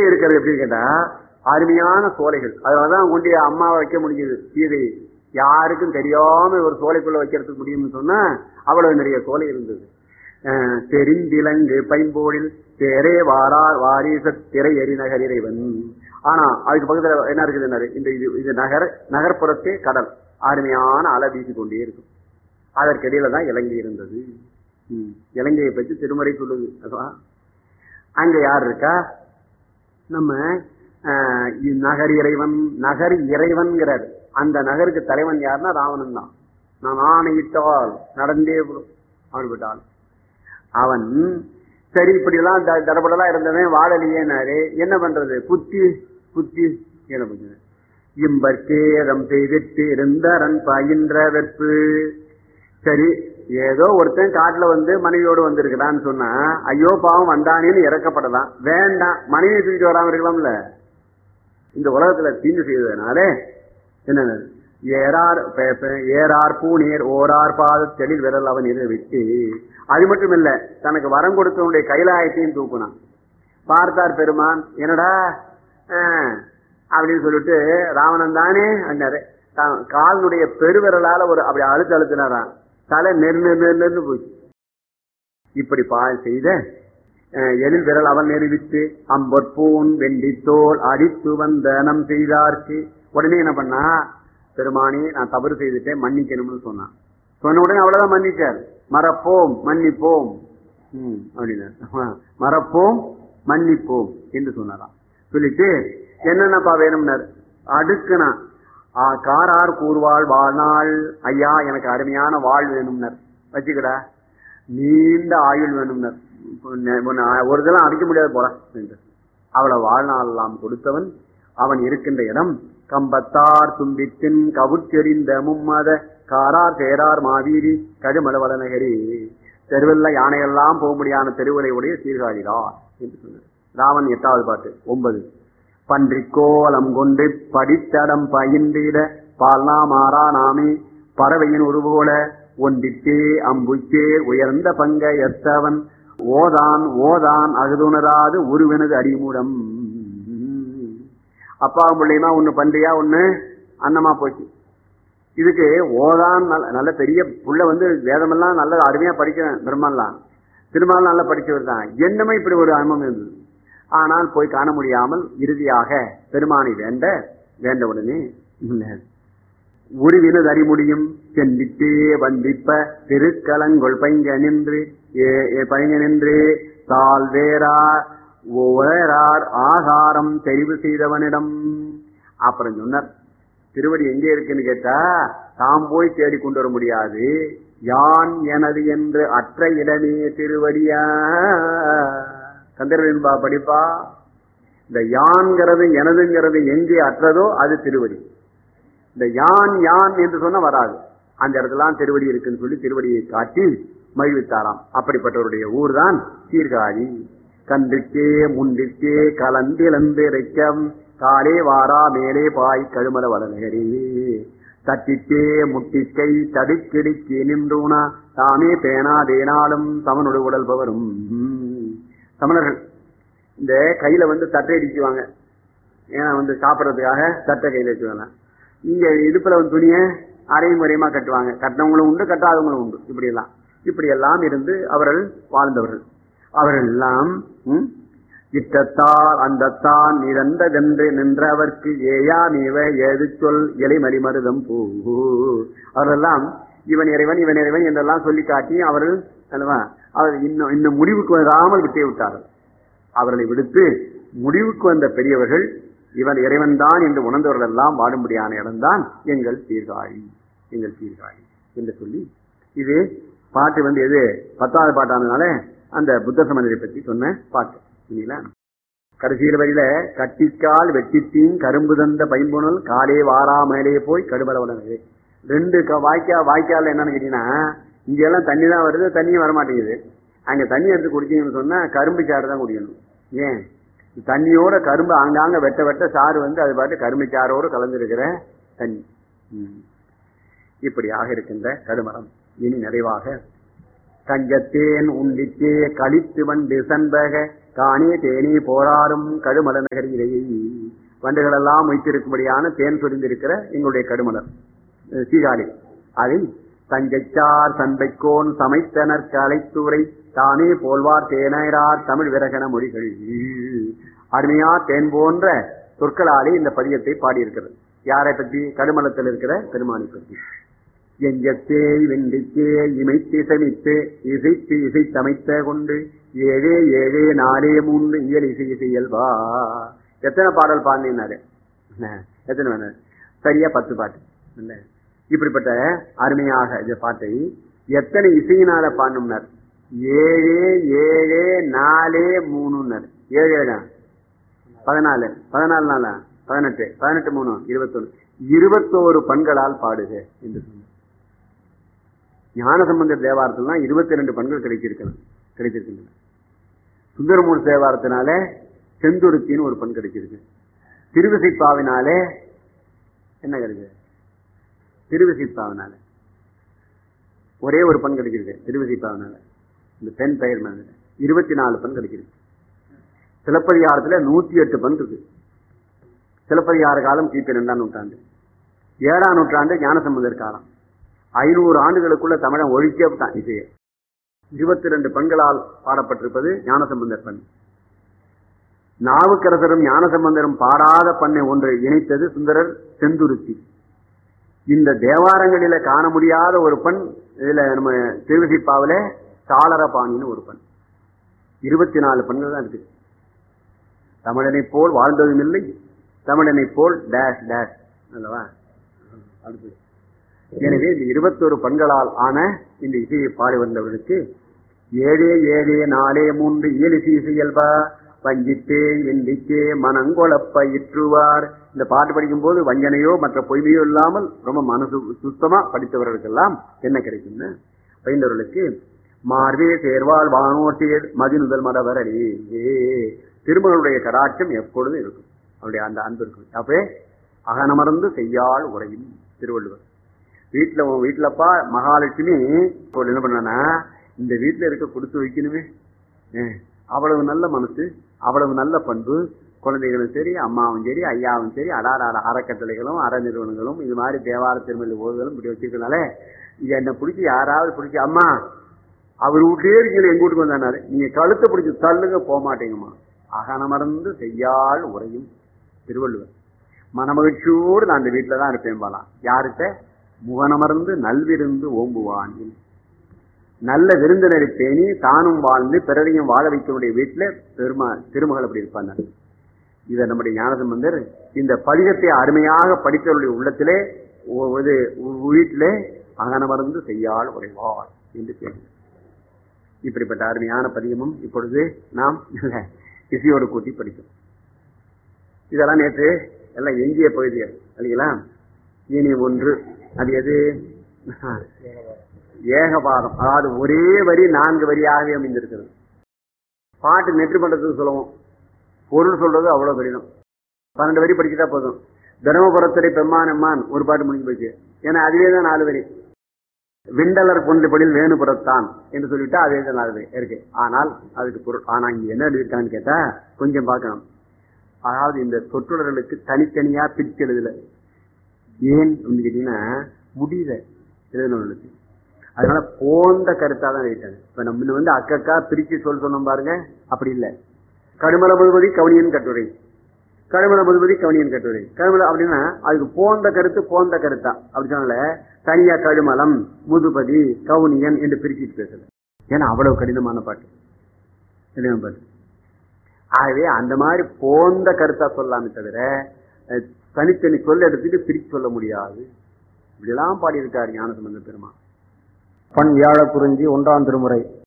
இருக்கிறது எப்படி கேட்டா அருமையான சோலைகள் அதனாலதான் கொண்டு அம்மாவை வைக்க முடியுது சீதை யாருக்கும் தெரியாம ஒரு சோலைக்குள்ள வைக்கிறதுக்கு முடியும்னு சொன்னா அவ்வளவு நிறைய சோலை இருந்தது அஹ் தெரிந்திலங்கு பைம்போடில் தேரே வாரார் வாரிச திரை எரிநகர் இறைவன் ஆனா அதுக்கு பக்கத்துல என்ன இருக்குது இந்த இது இது நகர் நகர்ப்புறத்தே கடல் அருமையான அலை வீசி கொண்டே இருக்கும் அதற்கிடையில தான் இலங்கை இருந்தது ம். இலங்கையை பற்றி திருமறை சொல்லுது அதான். அங்க யார் இருக்கா நம்ம ஆஹ், இ- நகர் இறைவன் நகர் இறைவன்கிறார் அந்த நகருக்கு தலைவன் யாருன்னா ராவணன் தான் நான் ஆணையிட்டால் நடந்தே விடும் அவன் விட்டான் அவன் சரி இப்படி எல்லாம் த- தடபடலாம் இருந்தவன் வாழலையேனாரு என்ன பண்றது புத்தி புத்தி என்ன பண்ணுது இம்பர்க்கேதம் செய்திட்டு இருந்தரன் பயின்ற வெற்பு சரி ஏதோ ஒருத்தன் காட்டுல வந்து மனைவியோடு வந்திருக்கிறான்னு சொன்னா ஐயோ பாவம் வந்தானேன்னு இறக்கப்படலாம் வேண்டாம் மனைவியை தூக்கிட்டு வராம இருக்கலாம்ல இந்த உலகத்துல தீங்கு செய்ததுனாலே என்ன ஏறார் பே- பே- ஏறார் பூநீர் ஓரார் பாத தெளில் விரல் அவன் இதை விட்டு அது மட்டும் இல்ல தனக்கு வரம் கொடுத்தவனுடைய கைலாயத்தையும் தூக்குனான் பார்த்தார் பெருமான் என்னடா ஆ, அப்படின்னு சொல்லிட்டு ராவணன் தானே அண்ணாரு தான் காலினுடைய பெருவிரலால ஒரு அப்படி அழுத்து அழுத்தினாராம் தலை நெரு நெரு நெரு நெருன்னு போச்சு இப்படி பா செய்த அஹ், எழில் விரல் அவன் நெருவித்து அம்பொற்பூன் வெண்டித்தோல் அடித்து வந்த நம் செய்தார்க்கு உடனே என்ன பண்ணா பெருமானி நான் தவறு செய்துட்டேன் மன்னிக்கணும்னு சொன்னான் சொன்ன உடனே அவ்வளவுதான் மன்னிச்சார் மறப்போம் மன்னிப்போம் ம், அப்படின்னார் மறப்போம் மன்னிப்போம் என்று சொன்னாராம் சொல்லிட்டு என்னென்னப்பா வேணும்னார் அடுக்குனா ஆ, காரார் கூறுவாள் வாழ்நாள் ஐயா எனக்கு அருமையான வாழ் வேணும்னர் வச்சுக்கடா நீண்ட ஆயுள் வேணும்னர் உன்னை- உன்னை ஒரு இதெல்லாம் அடிக்க முடியாது போல என்று அவளை வாழ்நாள் எல்லாம் கொடுத்தவன் அவன் இருக்கின்ற இடம் கம்பத்தார் தும்பித்தின் கவுற்றெறிந்த மும்மத காரார் சேரார் மாவீரி கடுமலவள நகரி தெருவில் யானையெல்லாம் போக முடியாத தெருவுரை உடைய சீர்காழிதார் என்று சொன்னார் ராவன் எட்டாவது பாட்டு ஒன்பது பன்றிக்கோலம் கொண்டு படித்தடம் பயின்றிட பால்னா மாறா நாமே பறவையின் உருவோல ஒன்றித்தே அம்புச்சே உயர்ந்த பங்க எத்தவன் ஓதான் ஓதான் அகுதுணராது உருவெனது அடிமூடம் அப்பா பிள்ளையுமா ஒண்ணு பன்றியா ஒண்ணு அன்னமா போச்சு இதுக்கு ஓதான் நல்ல நல்ல பெரிய புள்ள வந்து வேதமெல்லாம் நல்ல அருமையா படிக்கிறேன் பெருமாள்லாம் திருமால் நல்லா படிச்சவர் தான் என்னமே இப்படி ஒரு அனுபவம் இருந்தது ஆனால் போய் காண முடியாமல் இறுதியாக பெருமானை வேண்ட வேண்ட உடனே உருவினது அறிமுடியும் சென்றிட்டே வந்திப்ப திருக்கலங்கொள் பைங்க நின்று ஏ- ஏ பைங்க நின்று தால் வேறா வேறார் ஆகாரம் தெரிவு செய்தவனிடம் அப்புறம் சொன்னார் திருவடி எங்க இருக்குன்னு கேட்டா தாம் போய் தேடி கொண்டு வர முடியாது யான் எனது என்று அற்ற இடமே திருவடியா கந்தர்வன்பா படிப்பா இந்த யான்கிறது எனதுங்கிறது எங்கே அற்றதோ அது திருவடி இந்த யான் யான் என்று சொன்னா வராது அந்த இடத்துல திருவடி இருக்குன்னு சொல்லி திருவடியை காட்டி மகிழ்வித்தாராம் அப்படிப்பட்டவருடைய ஊர் தான் சீர்காழி கன்றுக்கே முன்றிற்கே கலந்திழந்து இறைக்கம் காலே வாரா மேலே பாய் கழுமல வளநகரே தட்டிக்கே முட்டிக்கை தடுக்கிடுக்கி நின்றூனா தாமே பேனா தேனாலும் சமனுடைய உடல் பவரும் சமணர்கள் இந்த கையில வந்து தட்டை அடிக்குவாங்க ஏன்னா வந்து சாப்பிடறதுக்காக தட்டை கையில வச்சுவாங்க இங்க இடுப்புல வந்து துணிய அரையும் முறையுமா கட்டுவாங்க கட்டினவங்களும் உண்டு கட்டாதவங்களும் உண்டு இப்படி எல்லாம் இப்படி எல்லாம் இருந்து அவர்கள் வாழ்ந்தவர்கள் அவர்கள் எல்லாம் ம், இட்டத்தால் அந்தத்தான் நிறந்ததென்று நின்றவர்க்கு ஏயா நீவ ஏது சொல் இலைமலி மருதம் பூ அவரெல்லாம் இவன் இறைவன் இவன் இறைவன் என்றெல்லாம் சொல்லி காட்டி அவர்கள் அல்லவா அவர் இன்னும் இன்னும் முடிவுக்கு வராமல் விட்டே விட்டார்கள் அவர்களை விடுத்து முடிவுக்கு வந்த பெரியவர்கள் இவன் இறைவன் தான் என்று உணர்ந்தவர்கள் எல்லாம் வாடும்படியான இடம்தான் எங்கள் சீர்காழி எங்கள் சீர்காழி என்று சொல்லி இது பாட்டு வந்து எது பத்தாவது பாட்டானதுனால அந்த புத்த சமணரை பற்றி சொன்ன பாட்டு இல்லைங்களா கடைசியில் வரியில கட்டிக்கால் வெட்டித்தீன் கரும்பு தந்த பைம்புணல் காலே வாரா மேலே போய் கடுபலவனது ரெண்டு க- வாய்க்கா வாய்க்கால் என்னன்னு கேட்டீங்கன்னா இங்க எல்லாம் தண்ணி தான் வருது தண்ணியும் வர மாட்டேங்குது அங்க தண்ணி எடுத்து குடிச்சீங்கன்னு சொன்னா கரும்பு சாறு தான் குடிக்கணும் ஏன் தண்ணியோட கரும்பு ஆங்காங்க வெட்ட வெட்ட சாறு வந்து அது பாட்டு கரும்பு சாரோடு கலந்துருக்கிற தண்ணி ம். இப்படியாக இருக்கின்ற கடுமரம் இனி நிறைவாக கஞ்சத்தேன் உண்டித்தே கழித்து வண்டு சண்பக காணே தேனே போராடும் கடுமல நகரிலேயே வண்டுகளெல்லாம் வைத்திருக்கும்படியான தேன் சொரிந்திருக்கிற எங்களுடைய கடுமலர் அஹ் சீகாழி அதை தஞ்சைச்சார் சண்பைக்கோன் சமைத்தனர் கலைத்துறை தானே போல்வார் தேனரார் தமிழ் விரகன மொழிகள் அருமையா தேன் போன்ற சொற்களாலே இந்த பதியத்தை பாடியிருக்கிறது யாரை பற்றி கடுமலத்தில் இருக்கிற பெருமானை பற்றி எஞ்சத்தே வெண்டித்தே இமைத்து சமித்து இசைத்து இசை சமைத்த கொண்டு ஏழே ஏழே நாலே மூன்று இயல் இசை இசை இயல்பா எத்தனை பாடல் பாடினாரு எத்தனை வேணும் சரியா பத்து பாட்டு இல்ல இப்படிப்பட்ட அருமையாக இந்த பாட்டை எத்தனை இசையினால பாடணும்னார் ஏழே ஏழே நாலே மூணுன்னார் ஏழு ஏழா பதினாலு பதினாலு நாளா பதினெட்டு பதினெட்டு மூணு இருபத்தொன்னு இருபத்தோரு பண்களால் பாடுக என்று சொன்னார் ஞானசம்பந்தர் தேவாரத்தில் தான் இருபத்தி ரெண்டு பண்கள் கிடைச்சிருக்கணும் கிடைச்சிருக்கின்றன சுந்தரமூர் தேவாரத்தினால செந்துருத்தின்னு ஒரு பண் கிடைச்சிருக்கு திருவிசைப்பாவினாலே என்ன கிடைச்சது திருவிசைப்பாவினால ஒரே ஒரு பண் கிடைச்சிருக்கு திருவிசைப்பாவினால இந்த பெண் பெயர் மேல இருபத்தி நாலு பண் கிடைச்சிருக்கு சிலப்பதிகாரத்துல நூத்தி எட்டு பண் இருக்கு சிலப்பதிகார காலம் கிபி ரெண்டாம் நூற்றாண்டு ஏழாம் நூற்றாண்டு ஞானசம்பந்தர் காலம் ஐநூறு ஆண்டுகளுக்குள்ள தமிழன் ஒழிக்கப்பட்டான் இசையை இருபத்தி ரெண்டு பெண்களால் பாடப்பட்டிருப்பது ஞானசம்பந்தர் பண் நாவுக்கரசரும் ஞானசம்பந்தரும் பாடாத பண்ணை ஒன்று இணைத்தது சுந்தரர் செந்துருத்தி இந்த தேவாரங்களில காண முடியாத ஒரு பண் இதுல நம்ம திருவிசிப்பாவில சாளரபாணின்னு ஒரு பண் இருபத்தி நாலு பெண்கள் தான் இருக்கு தமிழனை போல் வாழ்ந்ததும் இல்லை தமிழனை போல் டேஷ் டேஷ் அல்லவா அடுத்து எனவே இந்த இருபத்தொரு பண்களால் ஆன இந்த இசையை பாடி வந்தவர்களுக்கு ஏழே ஏழே நாலே மூன்று இயலிசை இசையல்பா வஞ்சித்தே வெண்டித்தே மனங்கொழப்ப இற்றுவார் இந்த பாட்டு படிக்கும் போது வஞ்சனையோ மற்ற பொய்மையோ இல்லாமல் ரொம்ப மனசு சுத்தமா படித்தவர்களுக்கெல்லாம் என்ன கிடைக்கும்னு பயின்றவர்களுக்கு மார்வே சேர்வால் வானோர் சேர் மதிநுதல் மடவரடி திருமகளுடைய கடாட்சம் எப்பொழுதும் இருக்கும் அவருடைய அந்த அன்பு இருக்கும் அப்பே அகனமர்ந்து செய்யாள் உரையும் திருவள்ளுவர் வீட்டுல உன் வீட்டுலப்பா மகாலட்சுமி இப்போ என்ன பண்ணனா இந்த வீட்டுல இருக்க கொடுத்து வைக்கணுமே அஹ், அவ்வளவு நல்ல மனசு அவ்வளவு நல்ல பண்பு குழந்தைகளும் சரி அம்மாவும் சரி ஐயாவும் சரி அடார அற அறக்கட்டளைகளும் அற நிறுவனங்களும் இது மாதிரி தேவார திருமணி ஓதுகளும் இப்படி வச்சிருக்கனால இது என்ன பிடிச்சி யாராவது பிடிச்சி அம்மா அவர் வீட்லயே இருக்கீங்க எங்க வீட்டுக்கு வந்தாரு நீங்க கழுத்தை பிடிச்சி தள்ளுங்க போக மாட்டேங்கம்மா அகனமர்ந்து செய்யாள் உரையும் திருவள்ளுவர் மனமகிழ்ச்சியோடு நான் அந்த வீட்டுல தான் இருப்பேன் பாலாம் யார்கிட்ட முகனமர்ந்து நல்விருந்து ஓம்புவான் நல்ல விருந்தினரை பேணி தானும் வாழ்ந்து பிறரையும் வாழ வைக்கக்கூடிய வீட்டுல பெருமா திருமகள் அப்படி இருப்பாங்க இத நம்முடைய ஞானசம்பந்தர் இந்த பதிகத்தை அருமையாக படித்தவருடைய உள்ளத்திலே ஒ- இது வீட்டிலே அகனமர்ந்து செய்யால் உரைவார் என்று கேட்கிறார் இப்படிப்பட்ட அருமையான பதிகமும் இப்பொழுது நாம் இசையோடு கூட்டி படிக்கும் இதெல்லாம் நேற்று எல்லாம் எஞ்சிய பகுதிகள் இல்லைங்களா இனி ஒன்று அது எது ஏகபாதம் அதாவது ஒரே வரி நான்கு வரியாகவே அமைந்திருக்கிறது பாட்டு நெற்று பண்றதுக்கு சொல்லுவோம் பொருள் சொல்றது அவ்வளவு கடினம் பன்னெண்டு வரி படிச்சுட்டா போதும் தர்மபுரத்துறை பெம்மான் எம்மான் ஒரு பாட்டு முடிஞ்சு போச்சு ஏன்னா அதுவே தான் நாலு வரி விண்டலர் பொண்டுபடில் வேணுபுறத்தான் என்று சொல்லிட்டா அதே தான் நாலு வரி இருக்கு ஆனால் அதுக்கு பொருள் ஆனா இங்க என்ன எழுதியிருக்கான்னு கேட்டா கொஞ்சம் பார்க்கணும் அதாவது இந்த சொற்றொடர்களுக்கு தனித்தனியா பிரிச்சு எழுதல ஏன் அப்படின்னு கேட்டீங்கன்னா முடியல எழுதினவர்களுக்கு அதனால போந்த கருத்தா தான் எழுதிட்டாங்க இப்ப நம்ம வந்து அக்கக்கா பிரிச்சு சொல் சொன்னோம் பாருங்க அப்படி இல்லை கடுமல முழுவதி கவனியன் கட்டுரை கடுமல முழுவதி கவனியன் கட்டுரை கடுமல அப்படின்னா அதுக்கு போந்த கருத்து போந்த கருத்தா அப்படி சொன்னால தனியா கடுமலம் முதுபதி கவுனியன் என்று பிரிச்சுட்டு பேசல ஏன்னா அவ்வளவு கடினமான பாட்டு கடினமான பாட்டு ஆகவே அந்த மாதிரி போந்த கருத்தா சொல்லலாமே தவிர அஹ், தனித்தனி சொல்ல எடுத்துட்டு பிரிச்சு சொல்ல முடியாது இப்படிலாம் பாடியிருக்காரு ஞானசம்பந்த பெருமா பண் வியாழ குறிஞ்சி ஒன்றாம் திருமுறை